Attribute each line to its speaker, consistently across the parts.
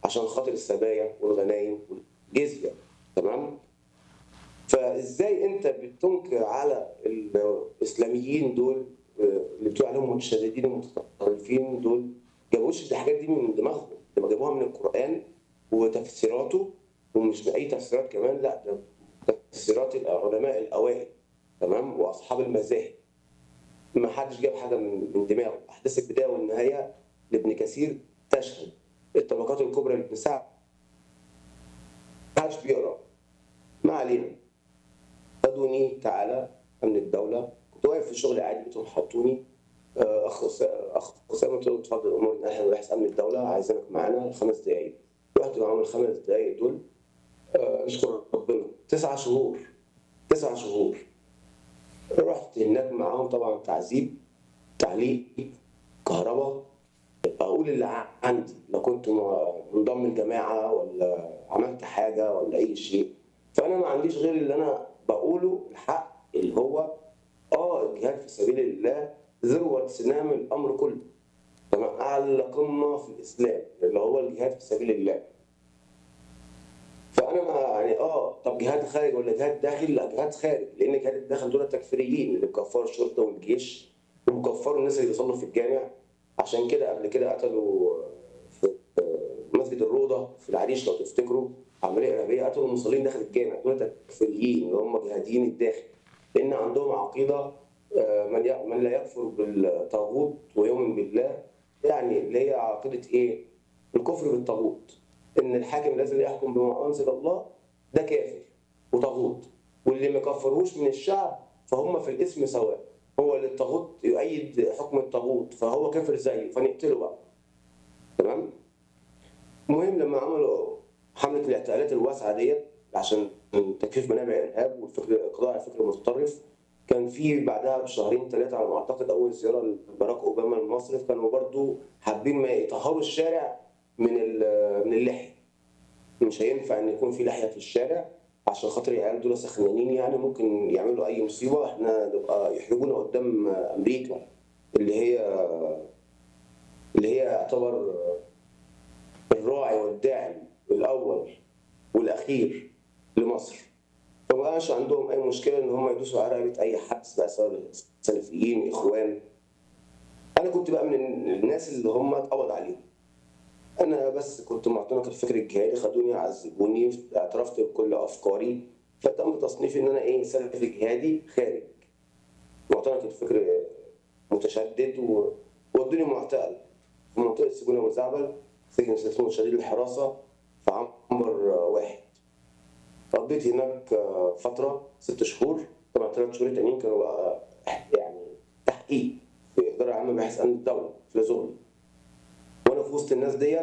Speaker 1: عشان خاطر السبايا والغنايم والجزيه تمام فازاي انت بتنكر على الاسلاميين دول آه، اللي بتقول عليهم متشددين ومتطرفين دول جابوش الحاجات دي من دماغهم ده جابوها من القران وتفسيراته ومش باي تفسيرات كمان لا ده تفسيرات العلماء الاوائل تمام واصحاب المذاهب ما حدش جاب حاجه من من دماغه احداث البدايه والنهايه لابن كثير تشهد الطبقات الكبرى لابن سعد ما حدش بيقرا ما علينا خدوني تعالى امن الدوله كنت واقف في الشغل عادي لقيتهم حطوني آه، اخ أس- اخ اسامه قلت له اتفضل امور ناحيه رئيس امن الدوله عايزينك معانا خمس دقائق رحت معاهم الخمس دقائق دول آه، نشكر ربنا تسعة شهور تسعة شهور رحت هناك معاهم طبعا تعذيب تعليق كهرباء اقول اللي ع- عندي لو كنت م- منضم الجماعه ولا عملت حاجه ولا اي شيء فانا ما عنديش غير اللي انا بقوله الحق اللي هو اه الجهاد في سبيل الله ذروه سنام الامر كله تمام اعلى قمه في الاسلام اللي هو الجهاد في سبيل الله فانا ما يعني اه طب جهاد خارج ولا جهاد داخل؟ لا جهاد خارج لان جهاد الداخل دول التكفيريين اللي بيكفروا الشرطه والجيش وبيكفروا الناس اللي بيصلوا في الجامع عشان كده قبل كده قتلوا في مسجد الروضه في العريش لو تفتكروا عمليه ارهابيه قتلوا المصلين داخل الجامع دول تكفيريين اللي هم جهاديين الداخل لان عندهم عقيده آه، من ي- من لا يكفر بالطاغوت ويؤمن بالله يعني اللي هي عقيده ايه؟ الكفر بالطاغوت ان الحاكم الذي يحكم بما انزل الله ده كافر وطاغوت واللي ما كفرهوش من الشعب فهم في الاسم سواء هو اللي الطاغوت يؤيد حكم الطاغوت فهو كافر زيه فنقتله بقى تمام المهم لما عملوا حمله الاعتقالات الواسعه ديت عشان تكفيف منابع الارهاب والفكر القضاء على الفكر المتطرف كان في بعدها بشهرين ثلاثه على ما اعتقد اول زياره لباراك اوباما لمصر كانوا برضو حابين ما يطهروا الشارع من ال- من اللحيه مش هينفع ان يكون في لحيه في الشارع عشان خاطر العيال دول سخنانين يعني ممكن يعملوا اي مصيبه احنا نبقى يحرجونا قدام امريكا اللي هي اللي هي يعتبر الراعي والداعم الاول والاخير لمصر فما بقاش عندهم اي مشكله ان هم يدوسوا على رقبه اي حد بقى سواء سلفيين اخوان انا كنت بقى من الناس اللي هم اتقبض عليهم انا بس كنت معتنق الفكر الجهادي خدوني عذبوني اعترفت بكل افكاري فتم تصنيفي ان انا ايه سلفي جهادي خارج معتنق الفكر متشدد و- وودوني معتقل في منطقه سجون ابو زعبل سجن اسمه شديد الحراسه في عنبر واحد قضيت هناك آه، فتره ست شهور طبعا ثلاث شهور تانيين كانوا بقى يعني تحقيق في الاداره العامه بحث امن الدوله في لازوغلي وانا في وسط الناس ديت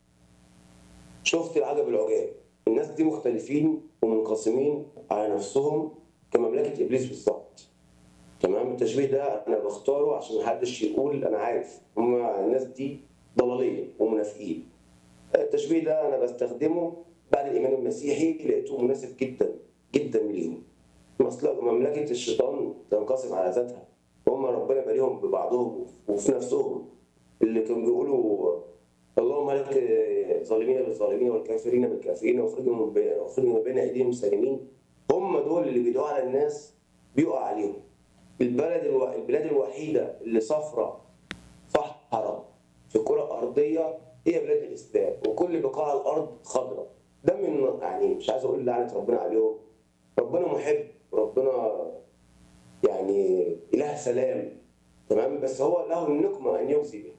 Speaker 1: شفت العجب العجاب الناس دي مختلفين ومنقسمين على نفسهم كمملكه ابليس بالظبط تمام التشبيه ده انا بختاره عشان محدش يقول انا عارف هم الناس دي ضلاليه ومنافقين التشبيه ده انا بستخدمه بعد الايمان المسيحي لقيته مناسب جدا جدا ليهم اصل مملكه الشيطان تنقسم على ذاتها وهم ربنا بليهم ببعضهم وفي نفسهم اللي كانوا بيقولوا اللهم لك الظالمين بالظالمين والكافرين بالكافرين واخرجهم من بين واخرجهم من بين ايديهم سالمين هم دول اللي بيدعوا على الناس بيقع عليهم البلد الو... البلاد الوحيده اللي صفرة صحراء في كرة أرضية هي بلاد الإسلام وكل بقاع الأرض خضراء ده من يعني مش عايز أقول لعنة ربنا عليهم ربنا محب ربنا يعني إله سلام تمام بس هو له النقمة أن يجزي به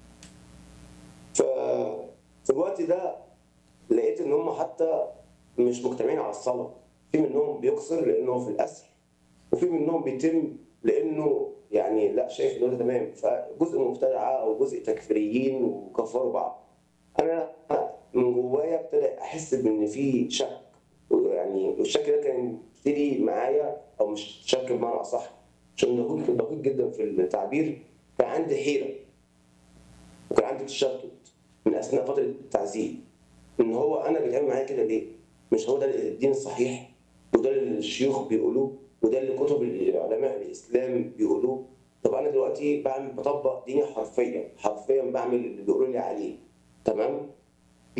Speaker 1: ففي الوقت ده لقيت ان هم حتى مش مجتمعين على الصلاه في منهم بيقصر لانه في الاسر وفي منهم بيتم لانه يعني لا شايف ان ده تمام فجزء مبتدعه او جزء تكفيريين وكفروا بعض انا من جوايا ابتدى احس بان في شك يعني الشك ده كان يبتدي معايا او مش شك بمعنى اصح عشان دقيق دقيق جدا في التعبير كان عندي حيره وكان عندي تشتت من اثناء فتره التعذيب ان هو انا بيتعمل معايا كده ليه؟ مش هو ده الدين الصحيح وده اللي الشيوخ بيقولوه وده اللي كتب علماء الاسلام بيقولوه طب انا دلوقتي بعمل بطبق ديني حرفيا حرفيا بعمل اللي بيقولوا لي عليه تمام